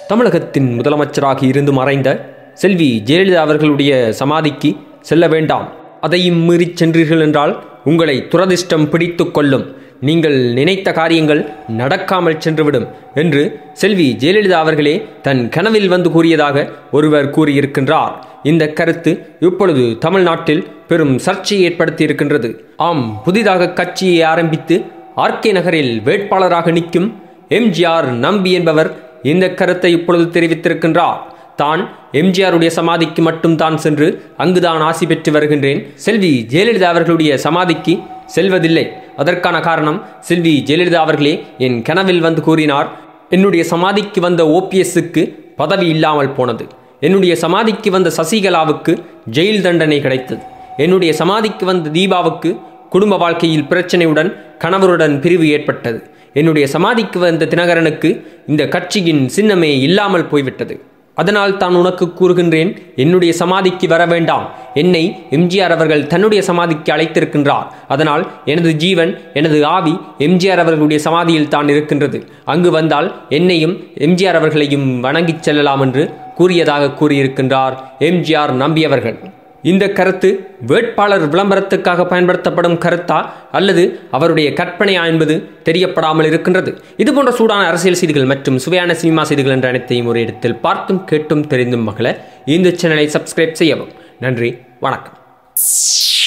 தமிழகத்தின் முதலமைச்சராக இருந்து மறைந்த செல்வி ஜெயலலிதா அவர்களுடைய சமாதிக்கு செல்ல வேண்டாம் அதையும் மீறிச் சென்றீர்கள் என்றால் உங்களை துரதிர்ஷ்டம் பிடித்து கொள்ளும் நீங்கள் நினைத்த காரியங்கள் நடக்காமல் சென்றுவிடும் என்று செல்வி ஜெயலலிதா அவர்களே தன் கனவில் வந்து கூறியதாக ஒருவர் கூறியிருக்கின்றார் இந்த கருத்து இப்பொழுது தமிழ்நாட்டில் பெரும் சர்ச்சையை ஏற்படுத்தி இருக்கின்றது ஆம் புதிதாக கட்சியை ஆரம்பித்து ஆர்கே நகரில் வேட்பாளராக நிற்கும் எம்ஜிஆர் நம்பி என்பவர் இந்த கருத்தை இப்பொழுது தெரிவித்திருக்கின்றார் தான் எம்ஜிஆருடைய சமாதிக்கு மட்டும் தான் சென்று அங்குதான் ஆசி பெற்று வருகின்றேன் செல்வி ஜெயலலிதா அவர்களுடைய சமாதிக்கு செல்வதில்லை அதற்கான காரணம் செல்வி ஜெயலலிதா அவர்களே என் கனவில் வந்து கூறினார் என்னுடைய சமாதிக்கு வந்த ஓபிஎஸ்ஸுக்கு பதவி இல்லாமல் போனது என்னுடைய சமாதிக்கு வந்த சசிகலாவுக்கு ஜெயில் தண்டனை கிடைத்தது என்னுடைய சமாதிக்கு வந்த தீபாவுக்கு குடும்ப வாழ்க்கையில் பிரச்சனையுடன் கணவருடன் பிரிவு ஏற்பட்டது என்னுடைய சமாதிக்கு வந்த தினகரனுக்கு இந்த கட்சியின் சின்னமே இல்லாமல் போய்விட்டது அதனால் தான் உனக்கு கூறுகின்றேன் என்னுடைய சமாதிக்கு வர வேண்டாம் என்னை எம்ஜிஆர் அவர்கள் தன்னுடைய சமாதிக்கு அழைத்திருக்கின்றார் அதனால் எனது ஜீவன் எனது ஆவி எம்ஜிஆர் அவர்களுடைய சமாதியில் தான் இருக்கின்றது அங்கு வந்தால் என்னையும் எம்ஜிஆர் அவர்களையும் வணங்கிச் செல்லலாம் என்று கூறியதாக கூறியிருக்கின்றார் எம்ஜிஆர் நம்பியவர்கள் இந்த கருத்து வேட்பாளர் விளம்பரத்துக்காக பயன்படுத்தப்படும் கருத்தா அல்லது அவருடைய கற்பனையா என்பது தெரியப்படாமல் இருக்கின்றது இதுபோன்ற சூடான அரசியல் செய்திகள் மற்றும் சுவையான சினிமா செய்திகள் என்ற அனைத்தையும் ஒரு இடத்தில் பார்த்தும் கேட்டும் தெரிந்தும் மகள இந்த சேனலை சப்ஸ்கிரைப் செய்யவும் நன்றி வணக்கம்